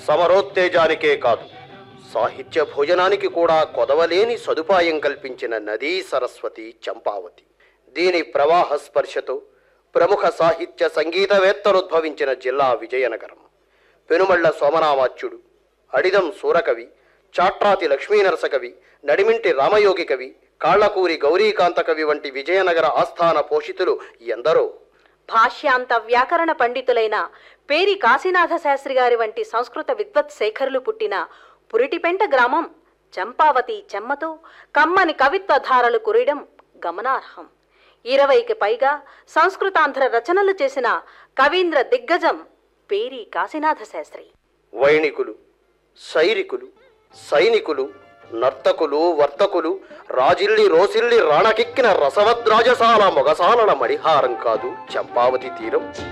సమరోత్తేజానికే కాదు సాహిత్య భోజనానికి కూడా కొదవలేని సదుపాయం కల్పించిన నదీ సరస్వతి చంపావతి దీని ప్రవాహ స్పర్శతో ప్రముఖ సాహిత్య సంగీతవేత్తలుద్భవించిన జిల్లా విజయనగరం పెనుమళ్ల సోమనామాచ్యుడు అడిదం సూరకవి చాట్రాతి లక్ష్మీనరసకవి నడిమింటి రామయోగి కవి కాళ్లకూరి గౌరీకాంత కవి వంటి విజయనగర ఆస్థాన పోషితులు ఎందరో భాష్యాంత వ్యాకరణ పండితులైన పేరి కాశీనాథ శాస్త్రి గారి వంటి సంస్కృత విద్వత్ శేఖరులు పుట్టిన పురిటిపెంట గ్రామం చంపావతి చెమ్మతో కమ్మని కవిత్వ ధారలు కురియడం గమనార్హం ఇరవైకి పైగా సంస్కృతాంధ్ర రచనలు చేసిన కవీంద్ర దిగ్గజం పేరి కాశీనాథ శాస్త్రి వైణికులు సైరికులు సైనికులు నర్తకులు వర్తకులు రాజిల్లి రోసిల్లి రాణకెక్కిన రసవద్రాజసాల మొగసాలల మడిహారం కాదు చంపావతి తీరం